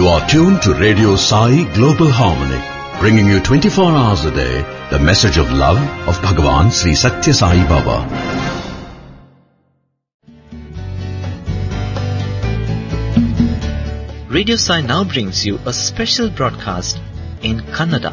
You are tuned to Radio Sai Global Harmony, bringing you 24 hours a day the message of love of Bhagavan Sri Satya Sai Baba. Radio Sai now brings you a special broadcast in Kannada.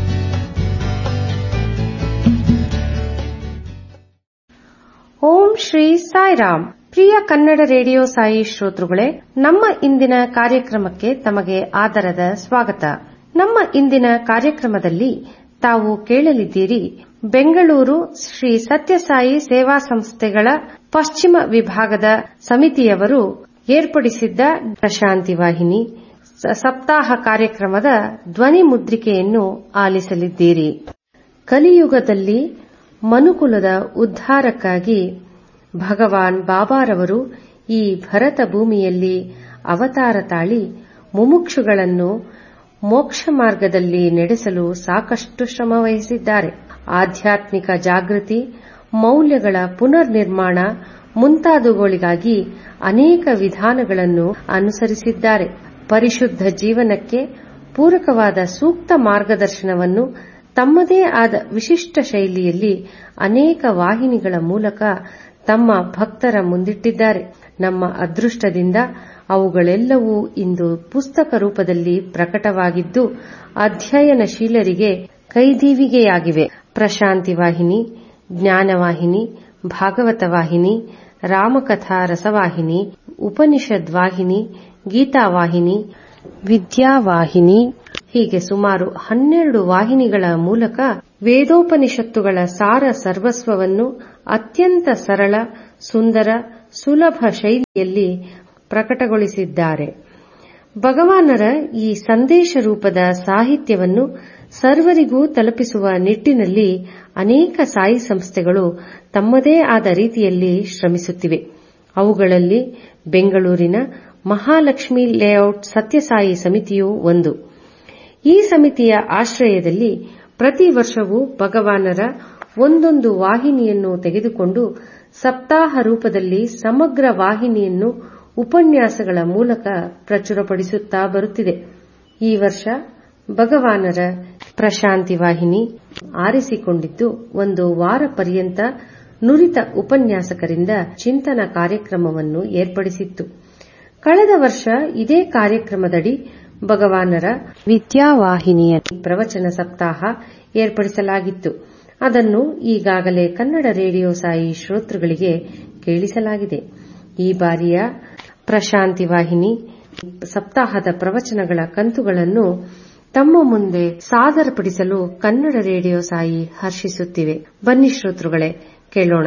Om Shri Sairam ಪ್ರಿಯ Kannada radio Sai ಶ್ರೋತೃಗಳೇ ನಮ್ಮ ಇಂದಿನ ಕಾರ್ಯಕ್ರಮಕ್ಕೆ ತಮಗೆ ಆದರದ ಸ್ವಾಗತ ನಮ್ಮ ಇಂದಿನ ಕಾರ್ಯಕ್ರಮದಲ್ಲಿ ತಾವು ಕೇಳಲಿದ್ದೀರಿ ಬೆಂಗಳೂರು ಶ್ರೀ ಸತ್ಯಸಾಯಿ ಸೇವಾ ಸಂಸ್ಥೆಗಳ ಪಶ್ಚಿಮ ವಿಭಾಗದ ಸಮಿತಿಯವರು ಏರ್ಪಡಿಸಿದ್ದ ಪ್ರಶಾಂತಿ ವಾಹಿನಿ ಸಪ್ತಾಹ ಕಾರ್ಯಕ್ರಮದ ಧ್ವನಿ ಮುದ್ರಿಕೆಯನ್ನು ಆಲಿಸಲಿದ್ದೀರಿ ಕಲಿಯುಗದಲ್ಲಿ ಮನುಕುಲದ ಉದ್ಧಾರಕ್ಕಾಗಿ ಭಗವಾನ್ ಬಾಬಾರವರು ಈ ಭರತ ಭೂಮಿಯಲ್ಲಿ ಅವತಾರ ತಾಳಿ ಮುಮುಕ್ಷುಗಳನ್ನು ಮೋಕ್ಷ ಮಾರ್ಗದಲ್ಲಿ ನಡೆಸಲು ಸಾಕಷ್ಟು ಶ್ರಮವಹಿಸಿದ್ದಾರೆ ಆಧ್ಯಾತ್ಮಿಕ ಜಾಗೃತಿ ಮೌಲ್ಯಗಳ ಪುನರ್ ನಿರ್ಮಾಣ ಮುಂತಾದವುಗಳಿಗಾಗಿ ಅನೇಕ ವಿಧಾನಗಳನ್ನು ಅನುಸರಿಸಿದ್ದಾರೆ ಪರಿಶುದ್ಧ ಜೀವನಕ್ಕೆ ಪೂರಕವಾದ ಸೂಕ್ತ ಮಾರ್ಗದರ್ಶನವನ್ನು ತಮ್ಮದೇ ಆದ ವಿಶಿಷ್ಟ ಶೈಲಿಯಲ್ಲಿ ಅನೇಕ ವಾಹಿನಿಗಳ ಮೂಲಕ ತಮ್ಮ ಭಕ್ತರ ಮುಂದಿಟ್ಟಿದ್ದಾರೆ ನಮ್ಮ ಅದೃಷ್ಟದಿಂದ ಅವುಗಳೆಲ್ಲವೂ ಇಂದು ಪುಸ್ತಕ ರೂಪದಲ್ಲಿ ಪ್ರಕಟವಾಗಿದ್ದು ಅಧ್ಯಯನಶೀಲರಿಗೆ ಕೈದೀವಿಗೆಯಾಗಿವೆ ಪ್ರಶಾಂತಿ ವಾಹಿನಿ ಜ್ಞಾನವಾಹಿನಿ ಭಾಗವತ ವಾಹಿನಿ ರಾಮಕಥಾ ರಸವಾಹಿನಿ ಉಪನಿಷದ್ ವಾಹಿನಿ ಗೀತಾವಾಹಿನಿ ವಿದ್ಯಾವಾಹಿನಿ ಹೀಗೆ ಸುಮಾರು ಹನ್ನೆರಡು ವಾಹಿನಿಗಳ ಮೂಲಕ ವೇದೋಪನಿಷತ್ತುಗಳ ಸಾರ ಸರ್ವಸ್ವವನ್ನು ಅತ್ಯಂತ ಸರಳ ಸುಂದರ ಸುಲಭ ಶೈಲಿಯಲ್ಲಿ ಪ್ರಕಟಗೊಳಿಸಿದ್ದಾರೆ ಭಗವಾನರ ಈ ಸಂದೇಶ ರೂಪದ ಸಾಹಿತ್ಯವನ್ನು ಸರ್ವರಿಗೂ ತಲುಪಿಸುವ ನಿಟ್ಟಿನಲ್ಲಿ ಅನೇಕ ಸಾಯಿ ಸಂಸ್ಥೆಗಳು ತಮ್ಮದೇ ಆದ ರೀತಿಯಲ್ಲಿ ಶ್ರಮಿಸುತ್ತಿವೆ ಅವುಗಳಲ್ಲಿ ಬೆಂಗಳೂರಿನ ಮಹಾಲಕ್ಷ್ಮಿ ಲೇಔಟ್ ಸತ್ಯಸಾಯಿ ಸಮಿತಿಯೂ ಒಂದು ಈ ಸಮಿತಿಯ ಆಶ್ರಯದಲ್ಲಿ ಪ್ರತಿ ವರ್ಷವೂ ಭಗವಾನರ ಒಂದೊಂದು ವಾಹಿನಿಯನ್ನು ತೆಗೆದುಕೊಂಡು ಸಪ್ತಾಹ ರೂಪದಲ್ಲಿ ಸಮಗ್ರ ವಾಹಿನಿಯನ್ನು ಉಪನ್ಯಾಸಗಳ ಮೂಲಕ ಪ್ರಚುರಪಡಿಸುತ್ತಾ ಬರುತ್ತಿದೆ ಈ ವರ್ಷ ಭಗವಾನರ ಪ್ರಶಾಂತಿ ವಾಹಿನಿ ಆರಿಸಿಕೊಂಡಿದ್ದು ಒಂದು ವಾರ ಪರ್ಯಂತ ನುರಿತ ಉಪನ್ಯಾಸಕರಿಂದ ಚಿಂತನ ಕಾರ್ಯಕ್ರಮವನ್ನು ಏರ್ಪಡಿಸಿತ್ತು ಕಳೆದ ವರ್ಷ ಇದೇ ಕಾರ್ಯಕ್ರಮದಡಿ ಭಗವಾನರ ವಿದ್ಯಾವಾಹಿನಿಯ ಪ್ರವಚನ ಸಪ್ತಾಹ ಏರ್ಪಡಿಸಲಾಗಿತ್ತು ಅದನ್ನು ಈಗಾಗಲೇ ಕನ್ನಡ ರೇಡಿಯೋ ಸಾಯಿ ಶ್ರೋತೃಗಳಿಗೆ ಕೇಳಿಸಲಾಗಿದೆ ಈ ಬಾರಿಯ ಪ್ರಶಾಂತಿ ವಾಹಿನಿ ಸಪ್ತಾಹದ ಪ್ರವಚನಗಳ ಕಂತುಗಳನ್ನು ತಮ್ಮ ಮುಂದೆ ಸಾದರಪಡಿಸಲು ಕನ್ನಡ ರೇಡಿಯೋ ಸಾಯಿ ಹರ್ಷಿಸುತ್ತಿವೆ ಬನ್ನಿ ಶ್ರೋತೃಗಳೇ ಕೇಳೋಣ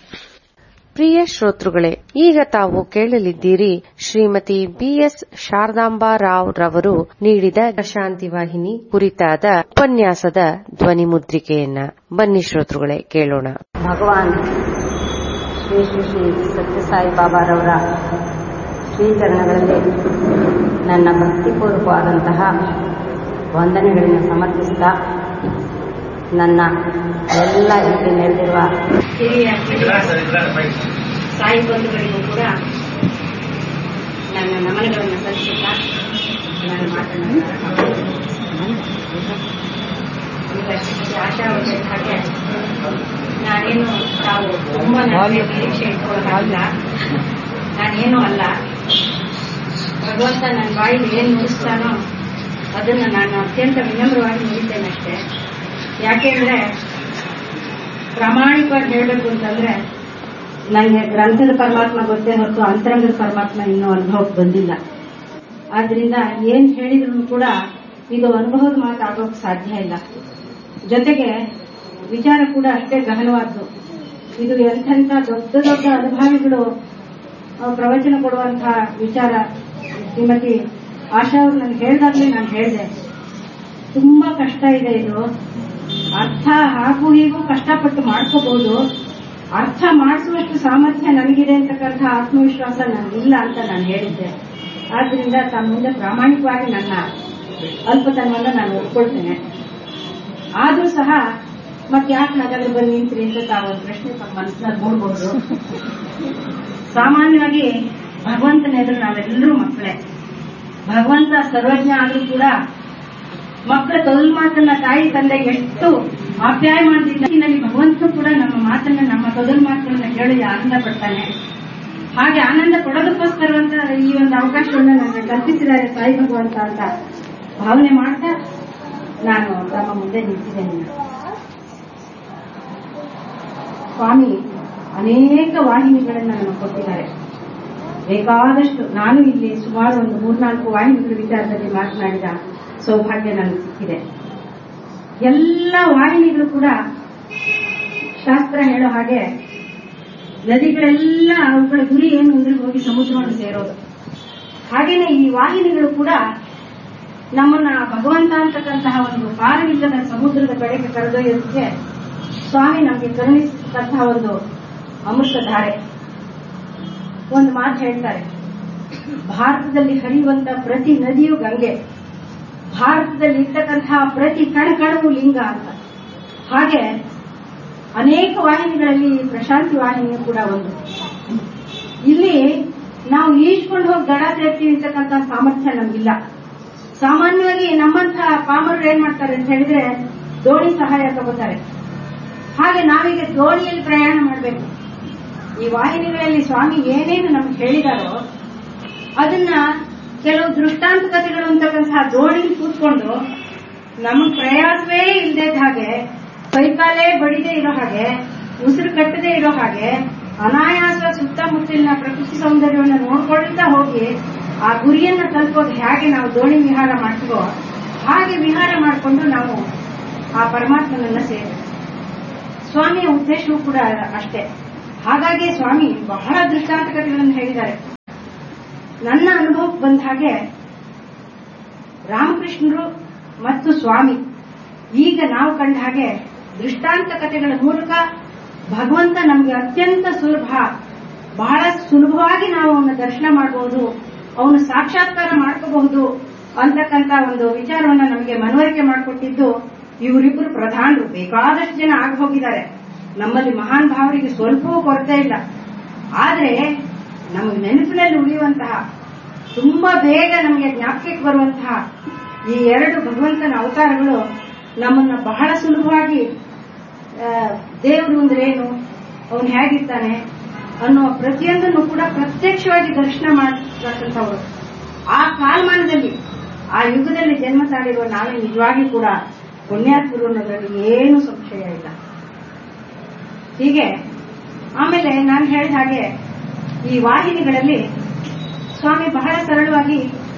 ಪ್ರಿಯ ಶ್ರೋತೃಗಳೇ ಈಗ ತಾವು ಕೇಳಲಿದ್ದೀರಿ ಶ್ರೀಮತಿ ಬಿಎಸ್ ಶಾರದಾಂಬಾ ರಾವ್ ರವರು ನೀಡಿದ ಪ್ರಶಾಂತಿ ವಾಹಿನಿ ಕುರಿತಾದ ಉಪನ್ಯಾಸದ ಧ್ವನಿ ಮುದ್ರಿಕೆಯನ್ನ ಬನ್ನಿ ಶ್ರೋತೃಗಳೇ ಕೇಳೋಣ ಭಗವಾನ್ ಶ್ರೀ ಶ್ರೀ ಶ್ರೀ ಸತ್ಯಸಾಯಿ ಬಾಬಾರವರ ಶ್ರೀಚರಣಗಳಲ್ಲಿ ನನ್ನ ಭಕ್ತಿಪೂರ್ವಕವಾದಂತಹ ವಂದನೆಗಳನ್ನು ಸಮರ್ಪಿಸ್ತಾ ನನ್ನ ಎಲ್ಲ ಇಲ್ಲಿ ನೆರೆದಿರುವ ಹಿರಿಯ ಸಾಯಿ ಬಂಧುಗಳಿಗೂ ಕೂಡ ನನ್ನ ನಮನಗಳನ್ನು ಸಲ್ಲಿಸುತ್ತಾ ನಾನು ಮಾತನಾಡ್ತಾ ಈಗ ಆಶಾವತಿ ಹಾಗೆ ನಾನೇನು ತಾವು ತುಂಬ ನನಗೆ ನಿರೀಕ್ಷೆ ಇಟ್ಕೊಳ್ಳೋಲ್ಲ ನಾನೇನು ಅಲ್ಲ ಭಗವಂತ ನನ್ನ ಬಾಯಿಗೆ ಏನು ನುಡಿಸ್ತಾನೋ ಅದನ್ನು ನಾನು ಅತ್ಯಂತ ವಿನಮ್ರವಾಗಿ ನುಡಿತೇನೆ ಅಷ್ಟೇ ಯಾಕೆಂದ್ರೆ ಪ್ರಾಮಾಣಿಕವಾಗಿ ಹೇಳಬೇಕು ಅಂತಂದ್ರೆ ನನಗೆ ಗ್ರಂಥದ ಪರಮಾತ್ಮ ಗೊತ್ತೇ ಹೊರತು ಅಂತರಂಗದ ಪರಮಾತ್ಮ ಇನ್ನೂ ಅನುಭವಕ್ಕೆ ಬಂದಿಲ್ಲ ಆದ್ರಿಂದ ಏನ್ ಹೇಳಿದ್ರು ಕೂಡ ಇದು ಅನುಭವದ ಮಾತಾಗೋಕ್ ಸಾಧ್ಯ ಇಲ್ಲ ಜೊತೆಗೆ ವಿಚಾರ ಕೂಡ ಅಷ್ಟೇ ಗಹನವಾದ್ದು ಇದು ಎಂಥೆಂಥ ದೊಡ್ಡ ದೊಡ್ಡ ಅನುಭವಿಗಳು ಪ್ರವಚನ ಕೊಡುವಂತಹ ವಿಚಾರ ಶ್ರೀಮತಿ ಆಶಾ ಅವರು ನನಗೆ ಹೇಳ್ದಾಗ್ಲೇ ನಾನು ಹೇಳಿದೆ ತುಂಬಾ ಕಷ್ಟ ಇದೆ ಇದು ಅರ್ಥ ಹಾಗೂ ಹೀಗೂ ಕಷ್ಟಪಟ್ಟು ಮಾಡ್ಕೋಬಹುದು ಅರ್ಥ ಮಾಡಿಸುವಷ್ಟು ಸಾಮರ್ಥ್ಯ ನನಗಿದೆ ಅಂತಕ್ಕಂಥ ಆತ್ಮವಿಶ್ವಾಸ ನನಗಿಲ್ಲ ಅಂತ ನಾನು ಹೇಳಿದ್ದೆ ಆದ್ರಿಂದ ತಮ್ಮ ಮುಂದೆ ಪ್ರಾಮಾಣಿಕವಾಗಿ ನನ್ನ ಅಲ್ಪತನವನ್ನು ನಾನು ಒಪ್ಕೊಳ್ತೇನೆ ಆದ್ರೂ ಸಹ ಮತ್ತೆ ಯಾಕೆ ಹಾಗಾದ್ರೆ ಬಂದು ನಿಂತ್ರಿ ಅಂತ ತಾವು ಒಂದು ಪ್ರಶ್ನೆ ತಮ್ಮ ಮನಸ್ಸಿನಲ್ಲಿ ಮೂಡಬಹುದು ಸಾಮಾನ್ಯವಾಗಿ ಭಗವಂತನ ಎದುರು ನಾವೆಲ್ಲರೂ ಮಕ್ಕಳೇ ಭಗವಂತ ಸರ್ವಜ್ಞ ಆದ್ರೂ ಕೂಡ ಮಕ್ಕಳ ತೊದಲ್ ಮಾತನ್ನ ತಾಯಿ ತಂದೆ ಎಷ್ಟು ಆಪ್ಯಾಯ ಮಾಡ್ತಿದ್ದಲ್ಲಿ ಭಗವಂತನು ಕೂಡ ನಮ್ಮ ಮಾತನ್ನ ನಮ್ಮ ತೊದಲ್ ಮಾತನ್ನ ಕೇಳಿ ಆನಂದ ಪಡ್ತಾನೆ ಹಾಗೆ ಆನಂದ ಕೊಡೋದಕ್ಕೋಸ್ಕರವಂತ ಈ ಒಂದು ಅವಕಾಶವನ್ನು ನನಗೆ ಕಲ್ಪಿಸಿದ್ದಾರೆ ಸಾಯಿ ಭಗವಂತ ಅಂತ ಭಾವನೆ ಮಾಡ್ತಾ ನಾನು ತಮ್ಮ ಮುಂದೆ ನಿಂತಿದ್ದೇನೆ ಸ್ವಾಮಿ ಅನೇಕ ವಾಹಿನಿಗಳನ್ನು ನನಗೆ ಕೊಟ್ಟಿದ್ದಾರೆ ಬೇಕಾದಷ್ಟು ನಾನು ಇಲ್ಲಿ ಸುಮಾರು ಒಂದು ಮೂರ್ನಾಲ್ಕು ವಾಹಿನಿಗಳ ವಿಚಾರದಲ್ಲಿ ಮಾತನಾಡಿದ ಸೌಭಾಗ್ಯ ನನಗೆ ಸಿಕ್ಕಿದೆ ಎಲ್ಲ ವಾಹಿನಿಗಳು ಕೂಡ ಶಾಸ್ತ್ರ ಹೇಳೋ ಹಾಗೆ ನದಿಗಳೆಲ್ಲ ಅವುಗಳ ಗುರಿ ಏನು ಅಂದ್ರೆ ಹೋಗಿ ಸಮುದ್ರವನ್ನು ಸೇರೋದು ಹಾಗೇನೆ ಈ ವಾಹಿನಿಗಳು ಕೂಡ ನಮ್ಮನ್ನ ಭಗವಂತ ಅಂತಕ್ಕಂತಹ ಒಂದು ಪಾರವಿಲ್ಲದ ಸಮುದ್ರದ ಕಡೆಗೆ ಕರೆದೊಯ್ಯೋದಕ್ಕೆ ಸ್ವಾಮಿ ನಮಗೆ ಕರುಣಿಸಿದಂತಹ ಒಂದು ಅಮೃತ ಧಾರೆ ಒಂದು ಮಾತು ಹೇಳ್ತಾರೆ ಭಾರತದಲ್ಲಿ ಹರಿಯುವಂತ ಪ್ರತಿ ನದಿಯು ಗಂಗೆ ಭಾರತದಲ್ಲಿ ಇರ್ತಕ್ಕಂತಹ ಪ್ರತಿ ಕಣ ಕಣವು ಲಿಂಗ ಅಂತ ಹಾಗೆ ಅನೇಕ ವಾಹಿನಿಗಳಲ್ಲಿ ಪ್ರಶಾಂತಿ ವಾಹಿನಿಯು ಕೂಡ ಒಂದು ಇಲ್ಲಿ ನಾವು ಈಜ್ಕೊಂಡು ಹೋಗಿ ದಡ ಸೇರ್ತೀವಿ ಅಂತಕ್ಕಂಥ ಸಾಮರ್ಥ್ಯ ನಮಗಿಲ್ಲ ಸಾಮಾನ್ಯವಾಗಿ ನಮ್ಮಂತಹ ಪಾಮರರು ಏನ್ ಮಾಡ್ತಾರೆ ಅಂತ ಹೇಳಿದ್ರೆ ದೋಣಿ ಸಹಾಯ ತಗೋತಾರೆ ಹಾಗೆ ನಾವೀಗ ದೋಣಿಯಲ್ಲಿ ಪ್ರಯಾಣ ಮಾಡಬೇಕು ಈ ವಾಹಿನಿಗಳಲ್ಲಿ ಸ್ವಾಮಿ ಏನೇನು ನಮ್ಗೆ ಹೇಳಿದಾರೋ ಅದನ್ನ ಕೆಲವು ದೃಷ್ಟಾಂತ ಕಥೆಗಳು ಅಂತಕ್ಕಂತಹ ದೋಣಿಲಿ ಕೂತ್ಕೊಂಡು ನಮಗ್ ಪ್ರಯಾಸವೇ ಇಲ್ಲದೆ ಹಾಗೆ ಕೈಕಾಲೇ ಬಡಿದೇ ಇರೋ ಹಾಗೆ ಉಸಿರು ಕಟ್ಟದೇ ಇರೋ ಹಾಗೆ ಅನಾಯಾಸ ಸುತ್ತಮುತ್ತಲಿನ ಪ್ರಕೃತಿ ಸೌಂದರ್ಯವನ್ನು ನೋಡ್ಕೊಳ್ತಾ ಹೋಗಿ ಆ ಗುರಿಯನ್ನ ತಲುಪೋದು ಹೇಗೆ ನಾವು ದೋಣಿ ವಿಹಾರ ಮಾಡ್ತೀವೋ ಹಾಗೆ ವಿಹಾರ ಮಾಡಿಕೊಂಡು ನಾವು ಆ ಪರಮಾತ್ಮನನ್ನ ಸೇರಿ ಸ್ವಾಮಿಯ ಉದ್ದೇಶವೂ ಕೂಡ ಅಷ್ಟೇ ಹಾಗಾಗಿ ಸ್ವಾಮಿ ಬಹಳ ದೃಷ್ಟಾಂತ ಕಥೆಗಳನ್ನು ಹೇಳಿದ್ದಾರೆ ನನ್ನ ಅನುಭವಕ್ಕೆ ಬಂದ ಹಾಗೆ ರಾಮಕೃಷ್ಣರು ಮತ್ತು ಸ್ವಾಮಿ ಈಗ ನಾವು ಕಂಡ ಹಾಗೆ ದೃಷ್ಟಾಂತ ಕಥೆಗಳ ಮೂಲಕ ಭಗವಂತ ನಮಗೆ ಅತ್ಯಂತ ಸುಲಭ ಬಹಳ ಸುಲಭವಾಗಿ ನಾವು ಅವನ ದರ್ಶನ ಮಾಡಬಹುದು ಅವನು ಸಾಕ್ಷಾತ್ಕಾರ ಮಾಡ್ಕೋಬಹುದು ಅಂತಕ್ಕಂತ ಒಂದು ವಿಚಾರವನ್ನ ನಮಗೆ ಮನವರಿಕೆ ಮಾಡಿಕೊಟ್ಟಿದ್ದು ಇವರಿಬ್ಬರು ಪ್ರಧಾನರು ಬೇಕಾದಷ್ಟು ಜನ ಆಗಿ ಹೋಗಿದ್ದಾರೆ ನಮ್ಮಲ್ಲಿ ಮಹಾನ್ ಭಾವರಿಗೆ ಸ್ವಲ್ಪವೂ ಕೊರತೆ ಇಲ್ಲ ಆದ್ರೆ ನಮಗೆ ನೆನಪಿನಲ್ಲಿ ಉಳಿಯುವಂತಹ ತುಂಬಾ ಬೇಗ ನಮಗೆ ಜ್ಞಾಪಕಕ್ಕೆ ಬರುವಂತಹ ಈ ಎರಡು ಭಗವಂತನ ಅವತಾರಗಳು ನಮ್ಮನ್ನ ಬಹಳ ಸುಲಭವಾಗಿ ದೇವರು ಅಂದ್ರೆ ಏನು ಅವನು ಹೇಗಿರ್ತಾನೆ ಅನ್ನೋ ಪ್ರತಿಯೊಂದನ್ನು ಕೂಡ ಪ್ರತ್ಯಕ್ಷವಾಗಿ ದರ್ಶನ ಮಾಡತಕ್ಕಂಥವ್ರು ಆ ಕಾಲಮಾನದಲ್ಲಿ ಆ ಯುಗದಲ್ಲಿ ಜನ್ಮ ತಾಳಿರುವ ನಾವೇ ನಿಜವಾಗಿ ಕೂಡ ಪುಣ್ಯಾತ್ಮರು ಅನ್ನೋದ್ರಲ್ಲಿ ಏನು ಸಂಶಯ ಇಲ್ಲ ಹೀಗೆ ಆಮೇಲೆ ನಾನು ಹೇಳಿದ ಹಾಗೆ ಈ ವಾಹಿನಿಗಳಲ್ಲಿ ಸ್ವಾಮಿ ಬಹಳ ಸರಳವಾಗಿ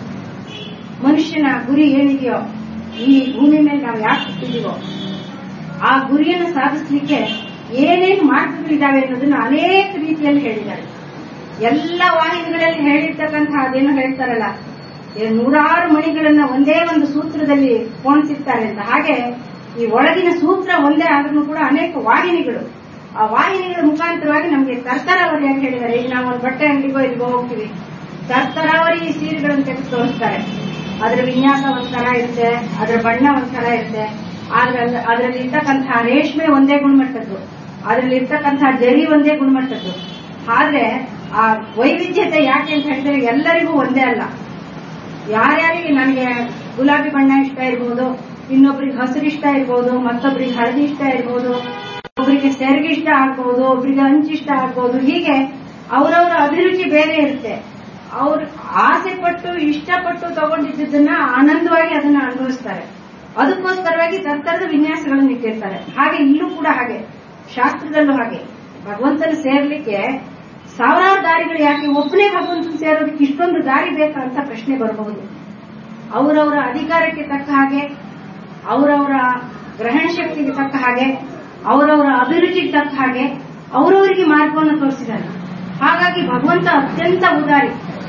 ಮನುಷ್ಯನ ಗುರಿ ಏನಿದೆಯೋ ಈ ಭೂಮಿ ಮೇಲೆ ನಾವು ಯಾಕೆ ಹುಟ್ಟಿದೀವೋ ಆ ಗುರಿಯನ್ನು ಸಾಧಿಸಲಿಕ್ಕೆ ಏನೇನು ಮಾರ್ಗಗಳಿದ್ದಾವೆ ಅನ್ನೋದನ್ನ ಅನೇಕ ರೀತಿಯಲ್ಲಿ ಹೇಳಿದ್ದಾರೆ ಎಲ್ಲ ವಾಹಿನಿಗಳಲ್ಲಿ ಹೇಳಿರ್ತಕ್ಕಂತಹ ಅದೇನೋ ಹೇಳ್ತಾರಲ್ಲ ನೂರಾರು ಮಣಿಗಳನ್ನ ಒಂದೇ ಒಂದು ಸೂತ್ರದಲ್ಲಿ ಪೋಣಿಸಿರ್ತಾರೆ ಅಂತ ಹಾಗೆ ಈ ಒಳಗಿನ ಸೂತ್ರ ಒಂದೇ ಆದ್ರೂ ಕೂಡ ಅನೇಕ ವಾಹಿನಿಗಳು ಆ ವಾಹಿನಿಗಳ ಮುಖಾಂತರವಾಗಿ ನಮಗೆ ತರ್ತರಾವರಿ ಅಂತ ಹೇಳಿದ್ದಾರೆ ಈಗ ನಾವು ಒಂದು ಬಟ್ಟೆ ಅಂಗಡಿಗೋ ಇಲ್ಲಿಗೋ ಹೋಗ್ತೀವಿ ತರ್ತರಾವರಿ ಸೀರೆಗಳನ್ನು ತೆಗೆದು ತೋರಿಸ್ತಾರೆ ಅದರ ವಿನ್ಯಾಸ ಒಂಥರ ಇರುತ್ತೆ ಅದರ ಬಣ್ಣ ಒಂಥರ ಇರುತ್ತೆ ಆದ್ರೆ ಅದರಲ್ಲಿ ಇರ್ತಕ್ಕಂತಹ ರೇಷ್ಮೆ ಒಂದೇ ಗುಣಮಟ್ಟದ್ದು ಅದರಲ್ಲಿ ಇರ್ತಕ್ಕಂತಹ ಜರಿ ಒಂದೇ ಗುಣಮಟ್ಟದ್ದು ಆದ್ರೆ ಆ ವೈವಿಧ್ಯತೆ ಯಾಕೆ ಅಂತ ಹೇಳಿದ್ರೆ ಎಲ್ಲರಿಗೂ ಒಂದೇ ಅಲ್ಲ ಯಾರ್ಯಾರಿಗೆ ನನಗೆ ಗುಲಾಬಿ ಬಣ್ಣ ಇಷ್ಟ ಇರ್ಬೋದು ಇನ್ನೊಬ್ರಿಗೆ ಹಸಿರು ಇಷ್ಟ ಇರ್ಬೋದು ಮತ್ತೊಬ್ರಿಗೆ ಹಳದಿ ಇಷ್ಟ ಇರ್ಬೋದು ಒಬ್ರಿಗೆ ಸೆರಗಿ ಇಷ್ಟ ಆಗ್ಬಹುದು ಒಬ್ರಿಗೆ ಹಂಚು ಇಷ್ಟ ಆಗ್ಬಹುದು ಹೀಗೆ ಅವರವರ ಅಭಿರುಚಿ ಬೇರೆ ಇರುತ್ತೆ ಅವ್ರು ಆಸೆ ಪಟ್ಟು ಇಷ್ಟಪಟ್ಟು ತಗೊಂಡಿದ್ದನ್ನ ಆನಂದವಾಗಿ ಅದನ್ನ ಅನುಭವಿಸ್ತಾರೆ ಅದಕ್ಕೋಸ್ಕರವಾಗಿ ತರ್ತರದ ವಿನ್ಯಾಸಗಳನ್ನು ಇಟ್ಟಿರ್ತಾರೆ ಹಾಗೆ ಇಲ್ಲೂ ಕೂಡ ಹಾಗೆ ಶಾಸ್ತ್ರದಲ್ಲೂ ಹಾಗೆ ಭಗವಂತನ ಸೇರ್ಲಿಕ್ಕೆ ಸಾವಿರಾರು ದಾರಿಗಳು ಯಾಕೆ ಒಬ್ಬನೇ ಭಗವಂತನ ಸೇರೋದಕ್ಕೆ ಇಷ್ಟೊಂದು ದಾರಿ ಬೇಕಾ ಅಂತ ಪ್ರಶ್ನೆ ಬರಬಹುದು ಅವರವರ ಅಧಿಕಾರಕ್ಕೆ ತಕ್ಕ ಹಾಗೆ ಅವರವರ ಗ್ರಹಣ ಶಕ್ತಿಗೆ ತಕ್ಕ ಹಾಗೆ ಅವರವರ ಅಭಿರುಚಿಗೆ ತಕ್ಕ ಹಾಗೆ ಅವರವರಿಗೆ ಮಾರ್ಗವನ್ನು ತೋರಿಸಿದ್ದಾರೆ ಹಾಗಾಗಿ ಭಗವಂತ ಅತ್ಯಂತ ಉದಾರಿ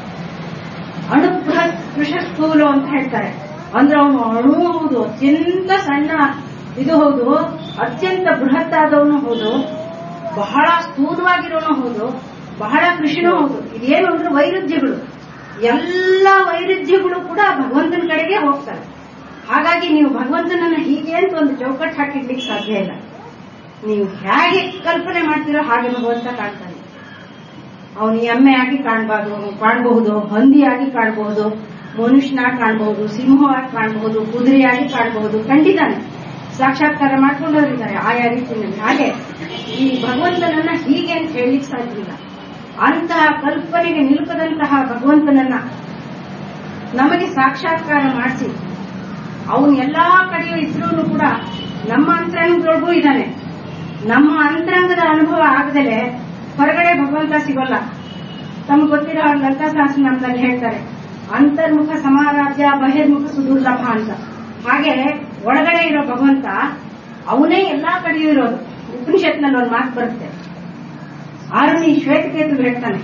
ಅಣು ಬೃಹತ್ ಕೃಷಸ್ಥೂಲು ಅಂತ ಹೇಳ್ತಾರೆ ಅಂದ್ರೆ ಅವನು ಅಣು ಹೌದು ಅತ್ಯಂತ ಸಣ್ಣ ಇದು ಹೌದು ಅತ್ಯಂತ ಬೃಹತ್ ಆದವನು ಹೌದು ಬಹಳ ಸ್ಥೂಲವಾಗಿರೋನು ಹೌದು ಬಹಳ ಕೃಷಿನೂ ಹೌದು ಇದೇನು ಅಂದ್ರೆ ವೈರುಧ್ಯಗಳು ಎಲ್ಲ ವೈರುಧ್ಯಗಳು ಕೂಡ ಭಗವಂತನ ಕಡೆಗೆ ಹೋಗ್ತಾರೆ ಹಾಗಾಗಿ ನೀವು ಭಗವಂತನನ್ನ ಹೀಗೆ ಅಂತ ಒಂದು ಚೌಕಟ್ಟು ಹಾಕಿಡ್ಲಿಕ್ಕೆ ಸಾಧ್ಯ ಇಲ್ಲ ನೀವು ಹೇಗೆ ಕಲ್ಪನೆ ಮಾಡ್ತೀರೋ ಹಾಗೆ ಭಗವಂತ ಕಾಣ್ತಾನೆ ಅವನು ಎಮ್ಮೆ ಆಗಿ ಕಾಣಬಾರ್ದು ಕಾಣಬಹುದು ಹಂದಿಯಾಗಿ ಕಾಣಬಹುದು ಮನುಷ್ಯನಾಗಿ ಕಾಣಬಹುದು ಸಿಂಹವಾಗಿ ಕಾಣಬಹುದು ಕುದುರೆಯಾಗಿ ಕಾಣಬಹುದು ಕಂಡಿದ್ದಾನೆ ಸಾಕ್ಷಾತ್ಕಾರ ಮಾಡ್ಕೊಂಡವರಿದ್ದಾರೆ ಆಯಾ ರೀತಿಯಲ್ಲಿ ಹಾಗೆ ಈ ಭಗವಂತನನ್ನ ಹೀಗೆ ಅಂತ ಹೇಳಲಿಕ್ಕೆ ಸಾಧ್ಯವಿಲ್ಲ ಅಂತಹ ಕಲ್ಪನೆಗೆ ನಿಲುಕದಂತಹ ಭಗವಂತನನ್ನ ನಮಗೆ ಸಾಕ್ಷಾತ್ಕಾರ ಮಾಡಿಸಿ ಅವನು ಎಲ್ಲಾ ಕಡೆಯೂ ಇದ್ರೂ ಕೂಡ ನಮ್ಮ ಅಂತರಂಗದೊಳಗೂ ಇದ್ದಾನೆ ನಮ್ಮ ಅಂತರಂಗದ ಅನುಭವ ಆಗದಲೆ ಹೊರಗಡೆ ಭಗವಂತ ಸಿಗೋಲ್ಲ ತಮ್ಗೆ ಗೊತ್ತಿರೋ ಲಲಿತಾ ಸಹಸ್ರನಾಮದಲ್ಲಿ ಹೇಳ್ತಾರೆ ಅಂತರ್ಮುಖ ಸಮಾರಾಧ್ಯ ಬಹಿರ್ಮುಖ ಸುದುರ್ಲಭ ಅಂತ ಹಾಗೆ ಒಳಗಡೆ ಇರೋ ಭಗವಂತ ಅವನೇ ಎಲ್ಲಾ ಕಡೆಯೂ ಇರೋದು ಉಪನಿಷತ್ನಲ್ಲಿ ಒಂದು ಮಾತು ಬರುತ್ತೆ ಆರುಣಿ ಶ್ವೇತಕೇತು ಹೇಳ್ತಾನೆ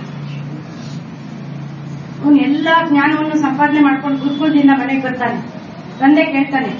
ಅವನು ಎಲ್ಲಾ ಜ್ಞಾನವನ್ನು ಸಂಪಾದನೆ ಮಾಡ್ಕೊಂಡು ಗುರುಕುಲದಿಂದ ಮನೆಗೆ ಬರ್ತಾನೆ ತಂದೆ ಕೇಳ್ತಾನೆ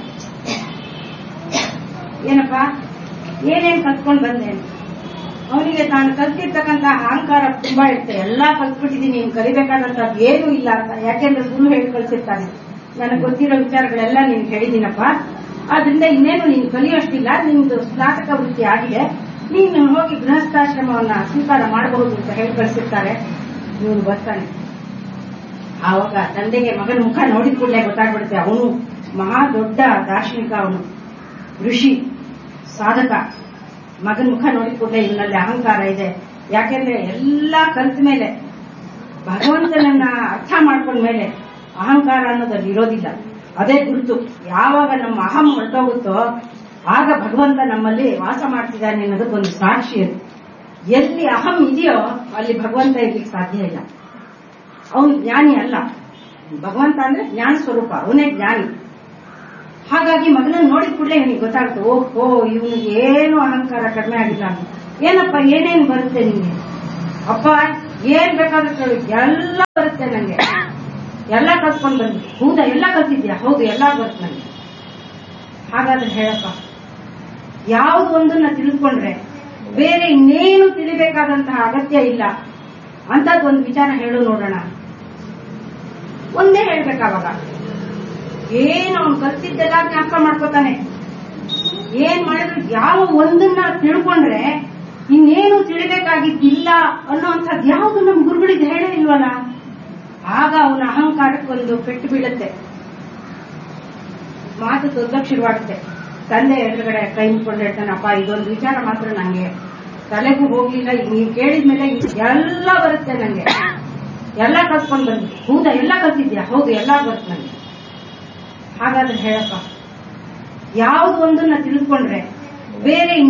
ಏನಪ್ಪ ಏನೇನ್ ಕಲ್ತ್ಕೊಂಡು ಬಂದೆ ಅಂತ ಅವನಿಗೆ ತಾನು ಕಲ್ತಿರ್ತಕ್ಕಂತ ಅಹಂಕಾರ ತುಂಬಾ ಇರುತ್ತೆ ಎಲ್ಲಾ ಕಲ್ತ್ಬಿಟ್ಟಿದ್ದೀನಿ ನೀನು ಕಲಿಬೇಕಾದಂತದ್ದು ಏನೂ ಇಲ್ಲ ಅಂತ ಯಾಕೆಂದ್ರೆ ಗುರು ಹೇಳಿ ಕಳ್ಸಿರ್ತಾನೆ ನನಗೆ ಗೊತ್ತಿರೋ ವಿಚಾರಗಳೆಲ್ಲ ನೀನು ಹೇಳಿದ್ದೀನಪ್ಪ ಆದ್ರಿಂದ ಇನ್ನೇನು ನೀನು ಕಲಿಯೋಷ್ಟಿಲ್ಲ ನಿಮ್ದು ಸ್ನಾತಕ ವೃತ್ತಿ ಆಗಿದೆ ನೀನು ಹೋಗಿ ಗೃಹಸ್ಥಾಶ್ರಮವನ್ನ ಸ್ವೀಕಾರ ಮಾಡಬಹುದು ಅಂತ ಹೇಳಿ ಕಳಿಸಿರ್ತಾರೆ ಇವನು ಬರ್ತಾನೆ ಆವಾಗ ತಂದೆಗೆ ಮಗನ ಮುಖ ನೋಡಿದ ಕೂಡಲೇ ಗೊತ್ತಾಗ್ಬಿಡುತ್ತೆ ಅವನು ಮಹಾ ದೊಡ್ಡ ದಾರ್ಶನಿಕ ಅವನು ಋಷಿ ಸಾಧಕ ಮಗನ ಮುಖ ನೋಡಿದ ಕೂಡಲೇ ಇವನಲ್ಲಿ ಅಹಂಕಾರ ಇದೆ ಯಾಕೆಂದ್ರೆ ಎಲ್ಲಾ ಕಲ್ತ ಮೇಲೆ ಭಗವಂತನನ್ನ ಅರ್ಥ ಮಾಡ್ಕೊಂಡ ಮೇಲೆ ಅಹಂಕಾರ ಅನ್ನೋದಲ್ಲಿ ಇರೋದಿಲ್ಲ ಅದೇ ಗುರುತು ಯಾವಾಗ ನಮ್ಮ ಅಹಂ ಹೊರಟೋಗುತ್ತೋ ಆಗ ಭಗವಂತ ನಮ್ಮಲ್ಲಿ ವಾಸ ಮಾಡ್ತಿದ್ದಾನೆ ಅನ್ನೋದಕ್ಕೊಂದು ಸಾಕ್ಷಿ ಅದು ಎಲ್ಲಿ ಅಹಂ ಇದೆಯೋ ಅಲ್ಲಿ ಭಗವಂತ ಇರ್ಲಿಕ್ಕೆ ಸಾಧ್ಯ ಇಲ್ಲ ಅವನು ಜ್ಞಾನಿ ಅಲ್ಲ ಭಗವಂತ ಅಂದ್ರೆ ಜ್ಞಾನ ಸ್ವರೂಪ ಅವನೇ ಜ್ಞಾನಿ ಹಾಗಾಗಿ ಮಗನನ್ನು ನೋಡಿದ ಕೂಡಲೇ ಇವನಿಗೆ ಗೊತ್ತಾಗುತ್ತೆ ಓಹೋ ಇವನಿಗೆ ಏನು ಅಹಂಕಾರ ಕಡಿಮೆ ಆಗಿಲ್ಲ ಅಂತ ಏನಪ್ಪ ಏನೇನು ಬರುತ್ತೆ ನಿಮ್ಗೆ ಅಪ್ಪ ಏನ್ ಬೇಕಾದ್ರೂ ಕೇಳು ಎಲ್ಲ ಬರುತ್ತೆ ನಂಗೆ ಎಲ್ಲ ಕಲ್ತ್ಕೊಂಡ್ ಬಂದ್ವಿ ಹೌದಾ ಎಲ್ಲ ಕಲ್ತಿದ್ಯಾ ಹೌದು ಎಲ್ಲ ಬರುತ್ತೆ ನಂಗೆ ಹಾಗಾದ್ರೆ ಹೇಳಪ್ಪ ಯಾವ್ದು ಒಂದನ್ನ ತಿಳಿದುಕೊಂಡ್ರೆ ಬೇರೆ ಇನ್ನೇನು ತಿಳಿಬೇಕಾದಂತಹ ಅಗತ್ಯ ಇಲ್ಲ ಅಂತದ್ ಒಂದು ವಿಚಾರ ಹೇಳು ನೋಡೋಣ ಒಂದೇ ಹೇಳ್ಬೇಕಾವಾಗ ಏನು ಅವನು ಕಲ್ತಿದ್ದೆಲ್ಲ ಜ್ಞಾಪಕ ಮಾಡ್ಕೋತಾನೆ ಏನ್ ಮಾಡಿದ್ರು ಯಾವ ಒಂದನ್ನ ತಿಳ್ಕೊಂಡ್ರೆ ಇನ್ನೇನು ತಿಳಿಬೇಕಾಗಿದ್ದಿಲ್ಲ ಅನ್ನೋಂಥದ್ದು ಯಾವುದು ನಮ್ ಗುರುಗಳಿಗೆ ಹೇಳೇ ಇಲ್ವಲ್ಲ ಆಗ ಅವನ ಅಹಂಕಾರಕ್ಕೊಂದು ಪೆಟ್ಟು ಬೀಳುತ್ತೆ ಮಾತು ದೊಡ್ಡಕ್ಕೆ ಶುರುವಾಗುತ್ತೆ ತಂದೆ ಎದುರುಗಡೆ ಕೈ ಮುಟ್ಕೊಂಡು ಹೇಳ್ತಾನೆ ಅಪ್ಪ ಇದೊಂದು ವಿಚಾರ ಮಾತ್ರ ನಂಗೆ ತಲೆಗೂ ಹೋಗ್ಲಿಲ್ಲ ಈಗ ನೀವು ಕೇಳಿದ್ಮೇಲೆ ಎಲ್ಲ ಬರುತ್ತೆ ನಂಗೆ ಎಲ್ಲ ಕಲ್ತ್ಕೊಂಡ್ ಬಂದ್ವಿ ಹೌದಾ ಎಲ್ಲ ಕಲ್ತಿದ್ಯಾ ಹೌದು ಎಲ್ಲ ಬರುತ್ತೆ ನಂಗೆ ಹಾಗಾದ್ರೆ ಹೇಳಪ್ಪ ಯಾವ್ದು ಒಂದನ್ನ ತಿಳಿದುಕೊಂಡ್ರೆ ಬೇರೆ